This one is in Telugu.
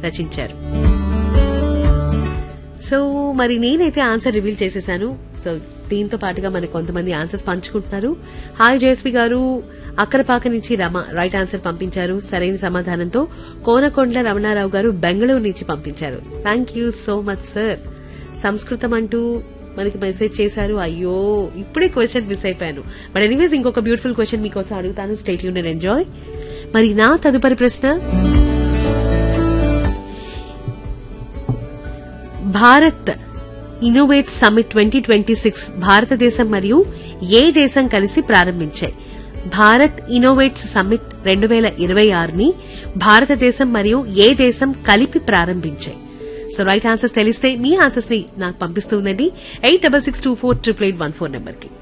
రచించారు సో మరి నేనైతే ఆన్సర్ రివీల్ చేసేసాను సో దీంతో పాటుగా మరి కొంతమంది ఆన్సర్స్ పంచుకుంటున్నారు హాయ్ జయస్వి గారు అక్కరపాక నుంచి రమ రైట్ ఆన్సర్ పంపించారు సరైన సమాధానంతో కోనకొండల రమణారావు గారు బెంగళూరు నుంచి పంపించారు thank you so much sir సంస్కృతం అంటూ మనకి మెసేజ్ చేశారు అయ్యో ఇప్పుడే క్వశ్చన్ మిస్ అయిపోయాను బట్ ఎనీవేస్ ఇంకొక బ్యూటిఫుల్ క్వశ్చన్ మీకోసం అడుగుతాను స్టేట్ యూనియన్ ఎంజాయ్ మరి నా తదుపరి ప్రశ్న Bharat innovate summit twenty twenty six భారతదేశం మరియు ఏ దేశం కలిసి ప్రారంభించాయి భారత్ ఇన్నోవేట్స్ సమ్మిట్ రెండు వేల ఇరవై ఆరుని భారతదేశం మరియు ఏ దేశం కలిపి ప్రారంభించాయి సో రైట్ ఆన్సర్స్ తెలిస్తే మీ ఆన్సర్స్ ని నాకు పంపిస్తూ ఉండండి eight double six two four triple eight one four number కి